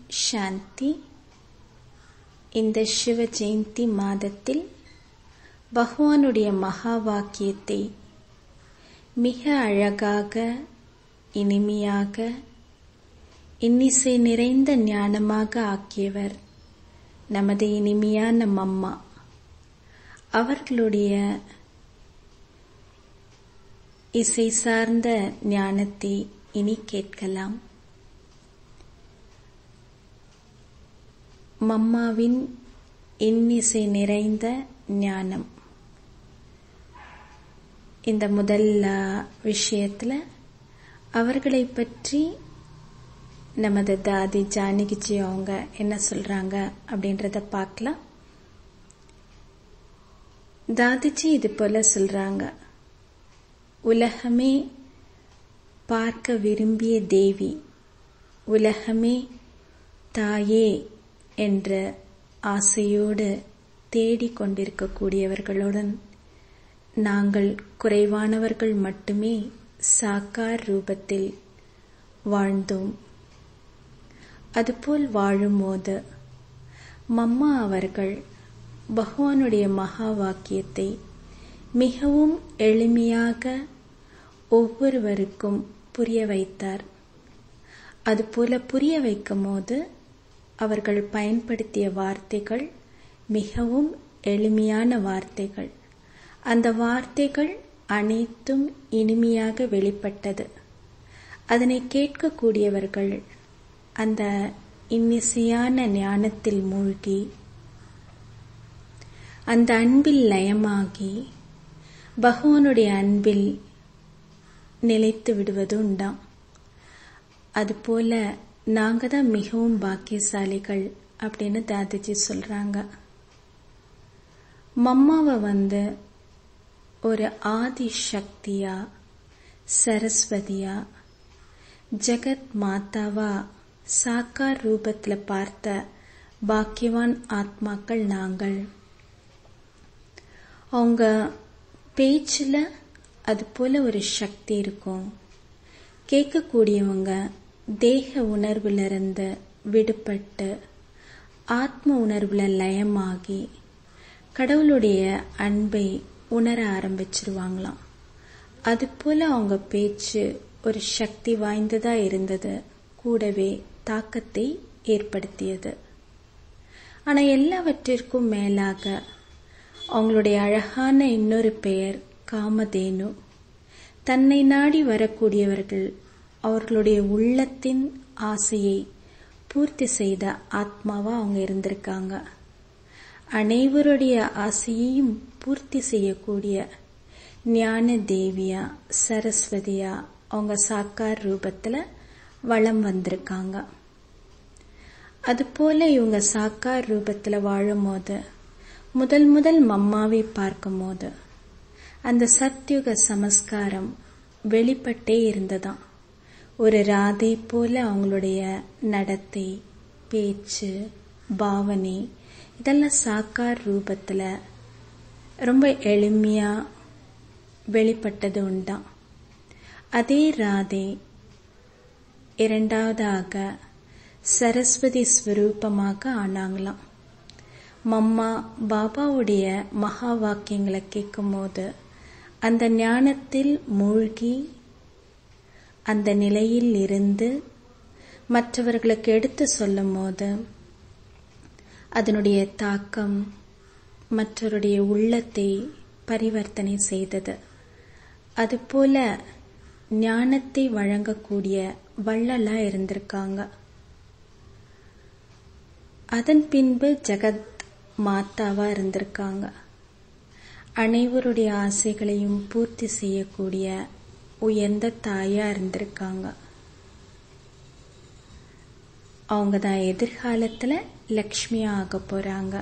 சாந்தி இந்த சிவ ஜெயந்தி மாதத்தில் பகவானுடைய மகா வாக்கியத்தை மிக அழகாக இனிமையாக இன்னிசை நிறைந்த ஞானமாக ஆக்கியவர் நமது இனிமையான மம்மா அவர்களுடைய இசை சார்ந்த ஞானத்தை இனி கேட்கலாம் மம்மாவின் இன்னிசை நிறைந்த ஞானம் இந்த முதல் விஷயத்தில் அவர்களை பற்றி நமது தாதி ஜானகிஜி அவங்க என்ன சொல்றாங்க அப்படின்றத பார்க்கலாம் தாதிஜி இது போல சொல்றாங்க உலகமே பார்க்க விரும்பிய தேவி உலகமே தாயே என்ற ஆசையோடு தேடிக் கொண்டிருக்கக்கூடியவர்களுடன் நாங்கள் குறைவானவர்கள் மட்டுமே சாக்கார் ரூபத்தில் வாழ்ந்தோம் அதுபோல் வாழும்போது மம்மா அவர்கள் பகவானுடைய மகா வாக்கியத்தை மிகவும் எளிமையாக ஒவ்வொருவருக்கும் புரிய வைத்தார் அதுபோல புரிய வைக்கும் போது அவர்கள் பயன்படுத்திய வார்த்தைகள் மிகவும் எளிமையான வார்த்தைகள் அந்த வார்த்தைகள் அனைத்தும் இனிமையாக வெளிப்பட்டது அதனை கேட்கக்கூடியவர்கள் அந்த இன்னிசையான ஞானத்தில் மூழ்கி அந்த அன்பில் லயமாகி பகவானுடைய அன்பில் நிலைத்து விடுவது உண்டாம் அதுபோல நாங்க தான் மிகவும் பாக்கியசாலிகள் அப்படின்னு தாதிஜி சொல்றாங்க மம்மாவை வந்து ஒரு ஆதி சக்தியா சரஸ்வதியா ஜெகத் மாதாவா சாக்கார் ரூபத்தில் பார்த்த பாக்கியவான் ஆத்மாக்கள் நாங்கள் அவங்க பேச்சில் அது போல ஒரு சக்தி இருக்கும் கேட்கக்கூடியவங்க தேக உணர்விலிருந்து விடுபட்டு ஆத்ம உணர்வுல லயமாகி கடவுளுடைய அன்பை உணர ஆரம்பிச்சிருவாங்களாம் அது போல அவங்க பேச்சு ஒரு சக்தி வாய்ந்ததா இருந்தது கூடவே தாக்கத்தை ஏற்படுத்தியது ஆனா எல்லாவற்றிற்கும் மேலாக அவங்களுடைய அழகான இன்னொரு பெயர் காமதேனு தன்னை நாடி வரக்கூடியவர்கள் அவர்களுடைய உள்ளத்தின் ஆசையை பூர்த்தி செய்த ஆத்மாவா அவங்க இருந்திருக்காங்க அனைவருடைய ஆசையையும் பூர்த்தி செய்யக்கூடிய ஞான தேவியா சரஸ்வதியா அவங்க சாக்கார் ரூபத்துல வளம் வந்திருக்காங்க அதுபோல இவங்க சாக்கார் ரூபத்துல வாழும்போது முதல் முதல் மம்மாவை பார்க்கும்போது அந்த சத்யுக சமஸ்காரம் வெளிப்பட்டே இருந்ததாம் ஒரு ராதை போல அவங்களுடைய நடத்தை பேச்சு பாவனை இதெல்லாம் சாக்கார் ரூபத்துல ரொம்ப எளிமையா வெளிப்பட்டது உண்டாம் அதே ராதே இரண்டாவதாக சரஸ்வதி ஸ்வரூபமாக ஆனாங்களாம் மம்மா பாபாவுடைய மகா வாக்கியங்களை கேட்கும்போது அந்த ஞானத்தில் மூழ்கி அந்த நிலையில் இருந்து மற்றவர்களுக்கு எடுத்து சொல்லும் போது அதனுடைய தாக்கம் மற்றவருடைய உள்ளத்தை பரிவர்த்தனை செய்தது அதுபோல ஞானத்தை வழங்கக்கூடிய வள்ளலா இருந்திருக்காங்க அதன் பின்பு ஜெகத் மாதாவா இருந்திருக்காங்க அனைவருடைய ஆசைகளையும் பூர்த்தி செய்யக்கூடிய உயர்ந்த தாயா இருந்திருக்காங்க அவங்க தான் எதிர்காலத்துல லக்ஷ்மியா ஆக போறாங்க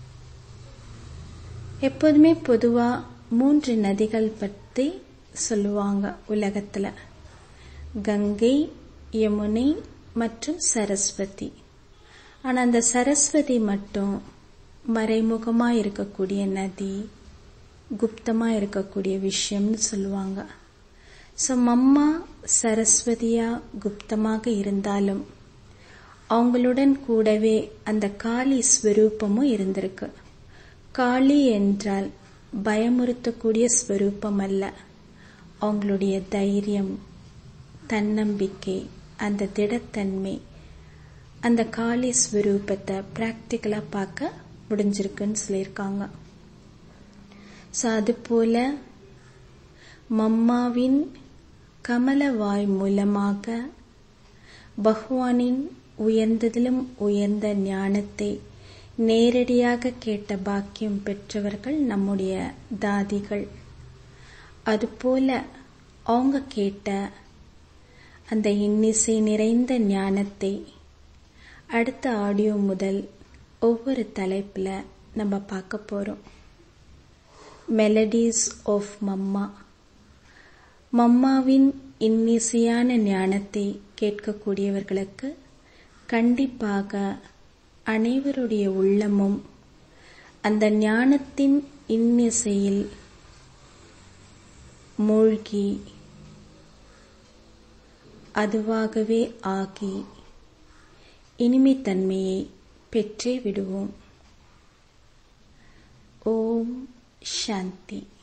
எப்போதுமே பொதுவா மூன்று நதிகள் பற்றி சொல்லுவாங்க உலகத்துல கங்கை யமுனை மற்றும் சரஸ்வதி ஆனா அந்த சரஸ்வதி மட்டும் மறைமுகமா இருக்கக்கூடிய நதி குப்தமா இருக்கக்கூடிய விஷயம்னு சொல்லுவாங்க ஸோ மம்மா சரஸ்வதியா குப்தமாக இருந்தாலும் அவங்களுடன் கூடவே அந்த காளி ஸ்வரூபமும் இருந்திருக்கு காளி என்றால் பயமுறுத்தக்கூடிய ஸ்வரூபம் அல்ல அவங்களுடைய தைரியம் தன்னம்பிக்கை அந்த திடத்தன்மை அந்த காளி ஸ்வரூபத்தை ப்ராக்டிக்கலாக பார்க்க முடிஞ்சிருக்குன்னு சொல்லியிருக்காங்க ஸோ அதுபோல மம்மாவின் கமலவாய் மூலமாக பகவானின் உயர்ந்ததிலும் உயர்ந்த ஞானத்தை நேரடியாக கேட்ட பாக்கியம் பெற்றவர்கள் நம்முடைய தாதிகள் அதுபோல அவங்க கேட்ட அந்த இன்னிசை நிறைந்த ஞானத்தை அடுத்த ஆடியோ முதல் ஒவ்வொரு தலைப்பில் நம்ம பார்க்க போகிறோம் மெலடிஸ் ஆஃப் மம்மா மம்மாவின் இன்னிசையான ஞானத்தை கேட்கக்கூடியவர்களுக்கு கண்டிப்பாக அனைவருடைய உள்ளமும் அந்த ஞானத்தின் இன்னிசையில் மூழ்கி அதுவாகவே ஆகி இனிமைத்தன்மையை பெற்றே விடுவோம் ஓம் சாந்தி